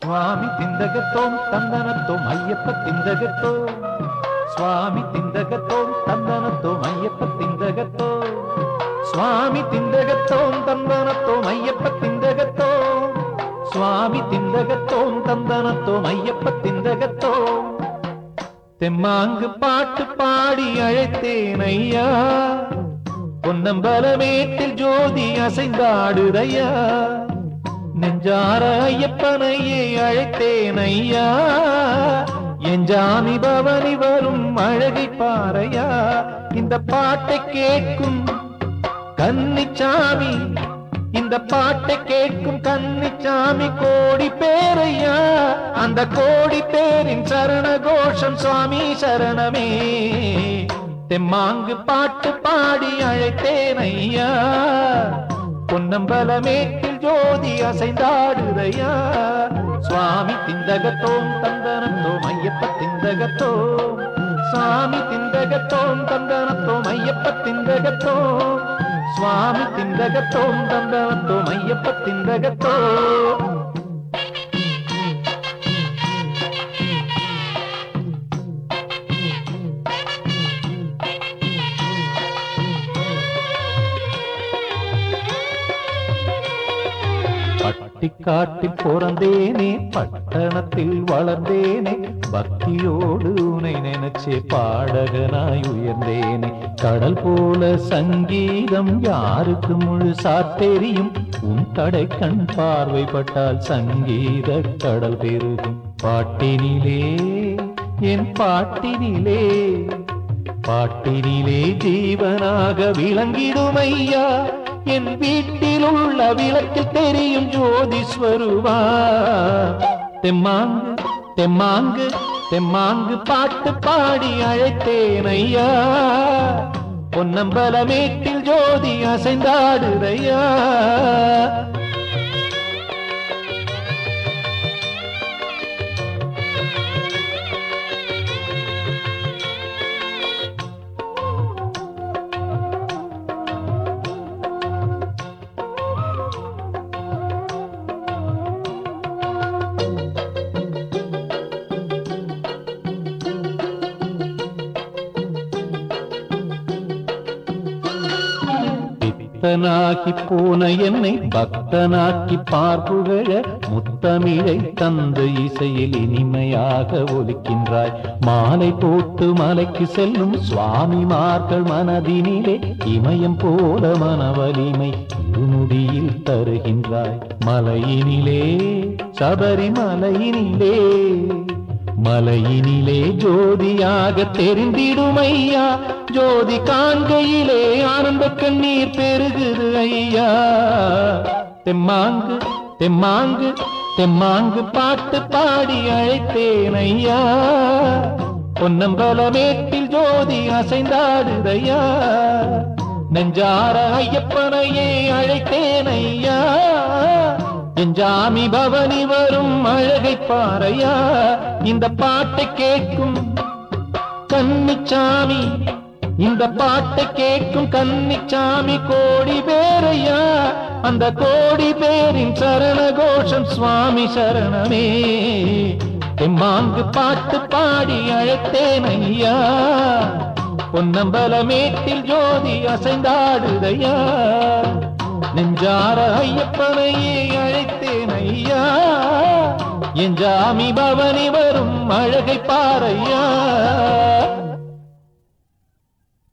சுவாமி திந்தகத்தோம் தந்தனத்தோம் ஐயப்ப திந்தகத்தோம் சுவாமி திந்தகத்தோம் தந்தனத்தோம் ஐயப்ப திந்தகத்தோம் சுவாமி திந்தகத்தோம் தந்தனத்தோம் ஐயப்ப திந்தகத்தோம் சுவாமி திந்தகத்தோம் தந்தனத்தோம் ஐயப்ப திந்தகத்தோம் தெம்மாங்கு பாட்டு பாடி அழைத்தேன் ஐயா பொன்னம்பலமேட்டில் ஜோதி அசைந்தாடுதையா நெஞ்சார ஐயப்பனையே அழைத்தேன் ஐயா எஞ்சாமி பவனி வரும் அழகை பாறையா இந்த பாட்டை கேட்கும் கன்னிச்சாமி இந்த பாட்டை கேட்கும் கன்னிச்சாமி கோடி பேரையா அந்த கோடி பேரின் சரண கோஷம் சுவாமி சரணமே தெம்மாங்கு பாட்டு பாடி அழைத்தேன் ஐயா பொன்னம்பலமேட்டில் ஜோதி அசைந்தாடுதையா சுவாமி திந்தகத்தோம் தந்தனத்தோம் ஐயப்ப திந்தகத்தோம் சுவாமி திந்தகத்தோம் தந்தனத்தோம் ஐயப்ப திந்தகத்தோம் சுவாமி திந்தகத்தோம் தந்தனத்தோம் ஐயப்ப திந்தகத்தோம் பட்டிக்காட்டில் பிறந்தேனே பட்டணத்தில் வளர்ந்தேனே பக்தியோடு உனை நினைச்சே பாடகனாய் உயர்ந்தேனே கடல் போல சங்கீதம் யாருக்கு முழுசா தெரியும் உன் கடை கண் பார்வைப்பட்டால் சங்கீத கடல் பெருகும் பாட்டினிலே என் பாட்டினிலே பாட்டினிலே ஜீவனாக விளங்கிடும் ஐயா என் வீட்டில் உள்ள விளக்கில் தெரியும் ஜோதி ஸ்வருவா தெம்மாங்கு தெம்மாங்கு தெம்மாங்கு பாட்டு பாடி அழைத்தேன் ஐயா பொன்னம்பலமேட்டில் ஜோதி அசைந்தாடுதையா பித்தனாகி போன என்னை பக்தனாக்கி பார்ப்புகழ முத்தமிழை தந்த இசையில் இனிமையாக ஒலிக்கின்றாய் மாலை போட்டு மலைக்கு செல்லும் சுவாமிமார்கள் மனதினிலே இமயம் போல மனவலிமை இருமுடியில் தருகின்றாய் மலையினிலே சபரிமலையினிலே மலையினிலே ஜோதியாக தெரிந்திடும் ஐயா ஜோதி காண்கையிலே ஆனந்த கண்ணீர் பெருகுது ஐயா தெம்மாங்கு தெம்மாங்கு தெம்மாங்கு பாட்டு பாடி அழைத்தேன் ஐயா பொன்னம்பலமேட்டில் ஜோதி அசைந்தாடுதையா நெஞ்சார ஐயப்பனையே அழைத்தேன் ஐயா எஞ்சாமி பவனி வரும் அழகை பாறையா இந்த பாட்டை கேட்கும் கன்னிச்சாமி இந்த பாட்டை கேட்கும் கன்னிச்சாமி கோடி பேரையா அந்த கோடி பேரின் சரண கோஷம் சுவாமி சரணமே எம்மாங்கு பாட்டு பாடி அழைத்தேன் ஐயா பொன்னம்பலமேட்டில் ஜோதி அசைந்தாடுதையா நெஞ்சார ஐயப்பனையே அழைத்தேன் ஐயா என் ஜாமி பவனி வரும் அழகை பாரையா